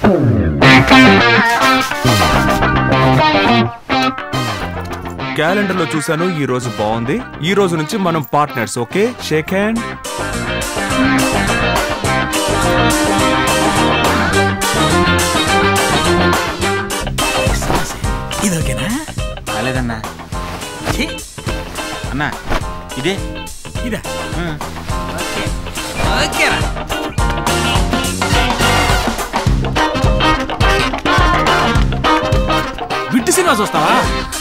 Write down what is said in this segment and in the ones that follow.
Calendar లో చూసాను ఈ రోజు బాగుంది ఈ రోజు నుంచి మనం పార్ట్నర్స్ ఓకే షేక్ హ్యాండ్ ఇది ఓకేనా కాలేదన్నా ఛీ! అన్నా ఇదే ఇదా ఆ. ఓకేరా విట్టు సినిమా చూస్తావా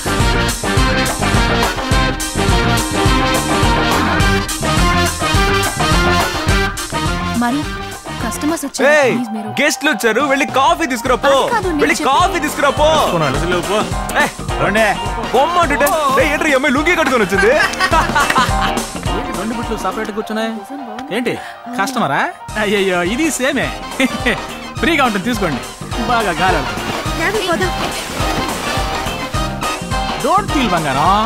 మరి కస్టమర్స్ వచ్చారు ఏయ్ ప్లీజ్ మీరు గెస్ట్లు వచ్చారు వెళ్ళి కాఫీ తీసుకురా పో అది కాదు, నేను వెళ్ళి చెప్పేది. కాఫీ తీసుకురా పో పో. ఏయ్, రండి. పొమ్మంటుంటే ఏయ్, ఏంట్రా ఈ అమ్మాయి లుంగి కట్టుకొని వచ్చింది ఏంటి రెండు బిట్లు సపరేట్ కూర్చున్నాయి ఏంటి కస్టమరా అయ్యయ్యో ఇది సేమే ఫ్రీగా ఉంటుంది తీసుకోండి బాగా గాలి డోంట్ ఫీల్ బంగారం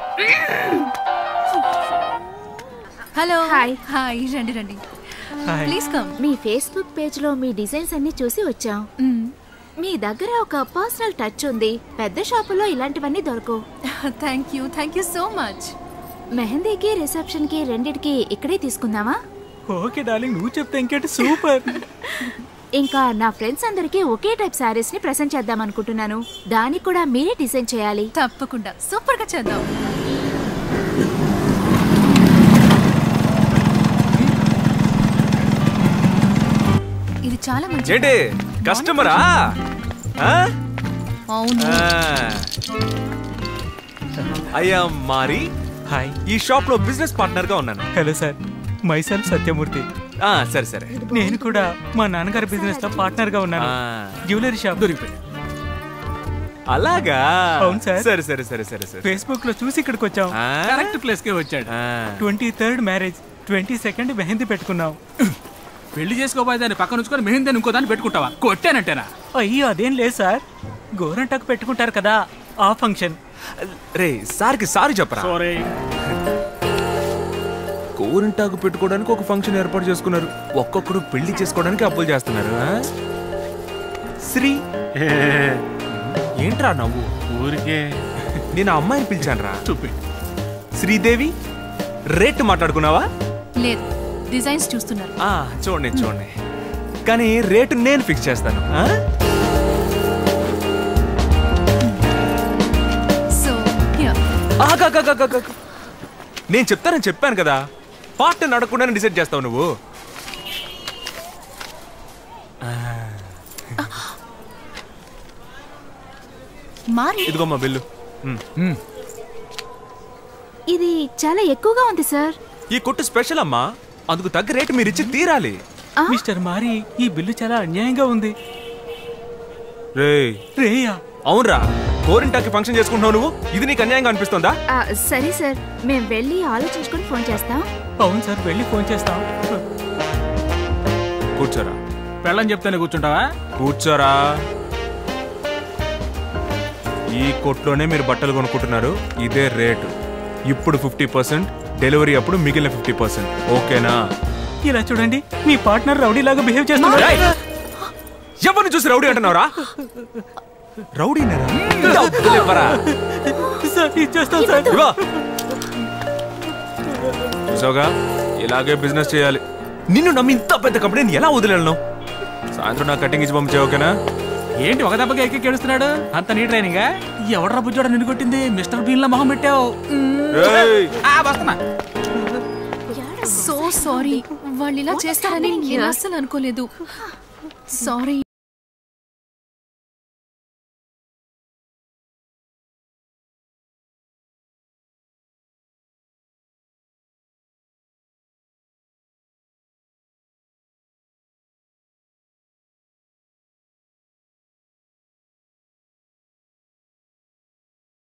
హలో హాయ్. హాయ్ రండి రండి ప్లీజ్ కమ్ మీ ఫేస్బుక్ పేజ్ లో మీ డిజైన్స్ అన్ని చూసి వచ్చాం మీ దగ్గర ఒక పర్సనల్ టచ్ ఉంది పెద్ద షాపులో ఇలాంటివన్నీ దొరకవు thank you thank you so much మెహందీకి రిసెప్షన్ కి రెండిటికి ఇక్కడే తీసుకుందామా ఓకే డార్లింగ్ నువ్వు చెప్తే ఇంకేంటి సూపర్ ఇంకా నా ఫ్రెండ్స్ అందరికీ ఒకే టైప్ శారీస్ ని ప్రెసెంట్ చేద్దాం అనుకుంటున్నాను దానికి కూడా మీరే డిజైన్ చేయాలి తప్పకుండా సూపర్ గా చేద్దాం ఇది చాలా మంచి ఏంటి కస్టమరా ఆ? అవును ఆ. అయ్యా మారి హాయ్ ఈ షాప్ లో బిజినెస్ పార్ట్నర్ గా ఉన్నాను హలో సార్ మైసెల్ఫ్ సత్యమూర్తి ఆ, సరే సరే నేను కూడా మా నాన్నగారి బిజినెస్ లో పార్ట్నర్ గా ఉన్నాను ఆ. జ్యువెలరీ షాప్ దొరికిపోయి అలాగా అవును సార్. సరే సరే సరే సరే సరే ఫేస్బుక్ లో చూసి ఇక్కడికి వచ్చాం ఆ? కరెక్ట్ ప్లేస్ కే వచ్చాడు ఆ. Twenty third marriage twenty second mehndi పెట్టుకున్నాం పెళ్లి చేసుకోబోయే దాన్ని పక్కన ఉంచుకొని మెహింది ఇంకో దాన్ని పెట్టుకుంటావా కొట్టానంటేనా అయ్యో అదేం లేదు సార్ గోరంటాకు పెట్టుకుంటారు కదా ఆ ఫంక్షన్ రే సార్కి సారీ చెప్పరా సారీ గోరింటాకు పెట్టుకోవడానికి ఒక ఫంక్షన్ ఏర్పాటు చేసుకున్నారు ఒక్కొక్కడు పెళ్లి చేసుకోవడానికి అప్పులు చేస్తున్నారు ఆ? శ్రీ ఏంట్రా నవ్వు ఊరికే నేను ఆ అమ్మాయిని పిలిచాను రా చూపి శ్రీదేవి రేట్ మాట్లాడుకున్నావా లేదు డిజైన్స్ చూస్తున్నారు ఆ, చూడండి చూడండి కానీ రేటు నేను ఫిక్స్ చేస్తాను ఆ? సో హియర్ ఆగు, ఆగు, ఆగు, ఆగు, ఆగు. నేను చెప్తానని చెప్పాను కదా పార్ట్ నడకుండానే డిసైడ్ చేస్తావు నువ్వు మారి ఇదిగో మా బిల్లు ఉమ్. ఇది చాలా ఎక్కువగా ఉంది సార్ ఈ కొట్టు స్పెషల్ అమ్మా అందుకు తగ్గ రేటు మీరు ఇచ్చి తీరాలి మిస్టర్ మారి ఈ బిల్లు చాలా అన్యాయంగా ఉంది రే రేయా అవునరా గోరింటాకి ఫంక్షన్ చేసుకుంటున్నావు నువ్వు ఇది నీకు అన్యాయంగా అనిపిస్తుందా ఆ, సరే సార్ మేము వెళ్ళి ఆలోచించుకొని ఫోన్ చేస్తాం అవును సార్ వెళ్ళి ఫోన్ చేస్తాం కూర్చోరా పెళ్ళని చెప్తేనే కూర్చుంటావా కూర్చోరా ఈ కొట్లోనే మీరు బట్టలు కొనుక్కుంటున్నారు ఇదే రేటు ఇప్పుడు ఫిఫ్టీ పర్సెంట్ డెలివరీ అప్పుడు మిగిలిన ఫిఫ్టీ పర్సెంట్ ఓకేనా ఇలా చూడండి మీ పార్ట్నర్ రౌడీ లాగా బిహేవ్ చేస్తున్నారు ఏయ్! ఎవరిని చూసి రౌడీ అంటున్నావురా రౌడీ సార్ ఇచ్చేస్తాం సార్ చూసావుగా ఇలాగే బిజినెస్ చేయాలి నిన్ను నమ్మి ఇంత పెద్ద కంపెనీని ఎలా వదిలేను సాయంత్రం నా కటింగ్ ఇచ్చి పంపించే ఓకేనా ఏంటి ఒక దెబ్బకి ఎక్కి ఏడుస్తున్నాడు అంత నీ ట్రైనింగ్ ఎవడ్రా బుజ్జోడ నిన్ను కొట్టింది మిస్టర్ బీన్ లా మొహం పెట్టావు ఏయ్! ఆ, వస్తున్నా సో సారీ వాళ్ళు ఇలా చేస్తారని నేను అస్సలు అనుకోలేదు సారీ